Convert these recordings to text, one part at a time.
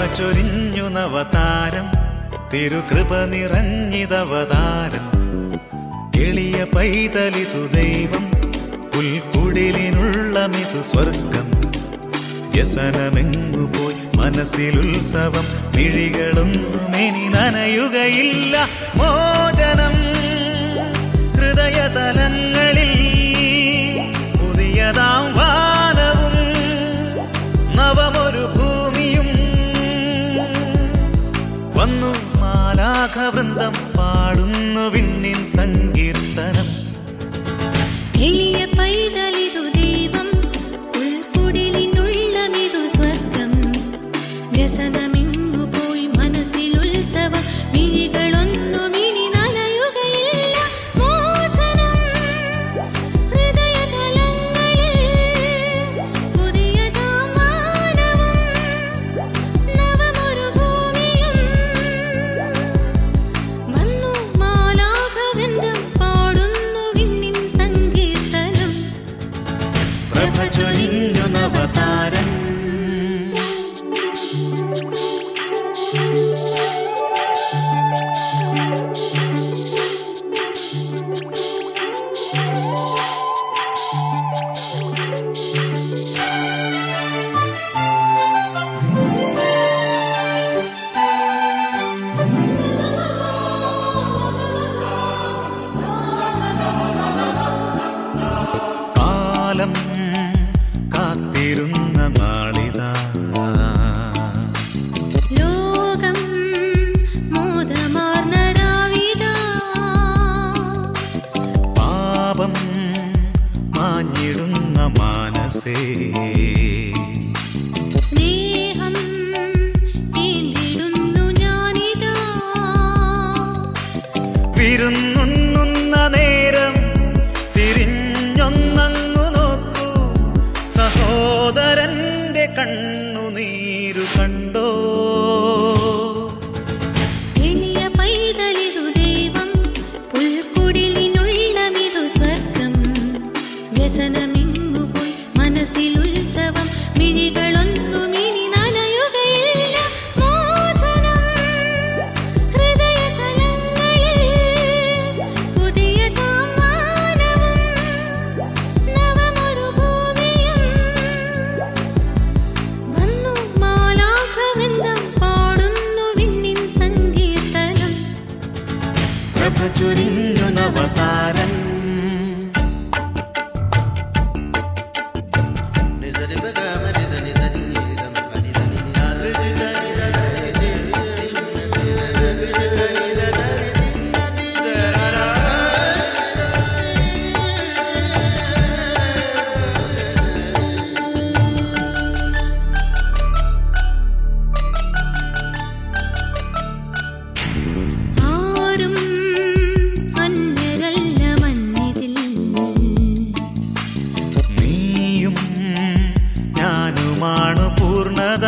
ചൊരിഞ്ഞു നവതാരം തിരുകൃപ നിറഞ്ഞിതവതാരം എളിയ പൈതലിതു ദൈവം പുൽക്കുടിലിനുള്ള മിതു സ്വർഗം വ്യസനമെങ്ങു പോയി മനസ്സിലുത്സവം മിഴികളൊന്നും ഇനി നനയുകയില്ല മോചനം ഹൃദയതലങ്ങളിൽ പുതിയതാം വാനവും നവമൊരു ഭൂമിയും വന്നു മാലാഘവൃന്ദം പാടുന്നു വിണ്ണിൻ സങ്കീർത്തനം എളിയ പൈതലിതു ദൈവം പുൽക്കുടിലിനുള്ളമിതു സ്വർഗം വ്യസനമിങ്ങു പോയി മനസ്സിലുത്സവം മിഴികളൊന്നും ഇനി നനയുകയില്ല മോചനം ഹൃദയതലങ്ങളിൽ പുതിയതാം മാനവും നവമൊരു ഭൂമിയും വന്നു മാലാഘവൃന്ദം പാടുന്നു വിണ്ണിൻ സങ്കീർത്തനം പ്രഭ ചൊരിഞ്ഞു നവതാരം കാലം കാത്തിരുന്ന നാളിതാ ലോകം മോദമാർന്ന രാവിതാ പാപം മാഞ്ഞിടുന്ന മാനസേ സ്നേഹം ഏന്തിടുന്നു ഞാനിതാ വിരുന്നുണ്ണുന്ന നേരം തിരിഞ്ഞൊന്നങ്ങു നോക്കൂ സഹോദരന്റെ കണ്ണുനീരു കണ്ടോ എളിയ പൈതലിതു ദൈവം പുൽക്കുടിലിനുള്ളമിതു സ്വർഗം വ്യസനമിങ്ങു പോയി മനസ്സിലുത്സവം മിഴികളൊന്നും ഇനി നനയുകയില്ല മോചനം ഹൃദയതലങ്ങളിൽ പുതിയതാം മാനവും നവമൊരു ഭൂമിയും വന്നു മാലാഘവൃന്ദം പാടുന്നു വിണ്ണിൻ സങ്കീർത്തനം പ്രഭ ചൊരിഞ്ഞു നവതാരം ആരും അന്യരല്ല മന്നിതിൽ നീയും ഞാനുമാണു പൂർണ്ണത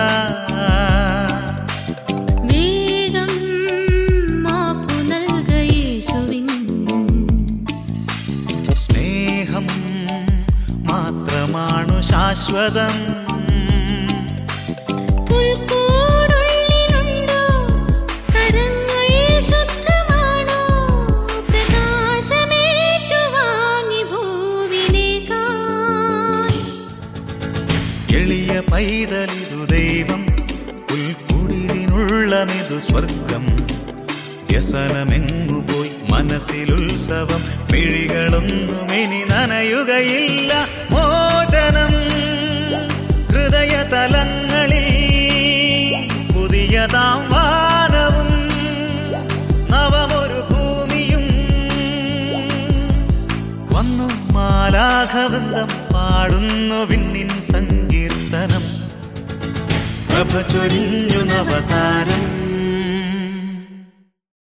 വേഗം മാപ്പു നൽക യേശുവിൻ സ്നേഹം മാത്രമാണു ശാശ്വതം പുൽക്കൂടുള്ളിലുണ്ടോ കരങ്ങൾ ശുദ്ധമാണോ പ്രകാശമേറ്റുവാങ്ങി ഭൂവിലേക്കായി എളിയ പൈതലിതു ദൈവം പുൽക്കുടിലിനുള്ളമിതു സ്വർഗം വ്യസനമെങ്ങു പോയി മനസ്സിലുത്സവം മിഴികളൊന്നും ഇനി നനയുകയില്ല മോചനം ഹൃദയതലങ്ങളിൽ പുതിയതാം വാനവും നവമൊരു ഭൂമിയും വന്നു മാലാഘവൃന്ദം പാടുന്നു വിണ്ണിൻ സങ്കീർത്തനം പ്രഭ ചൊരിഞ്ഞു നവതാരം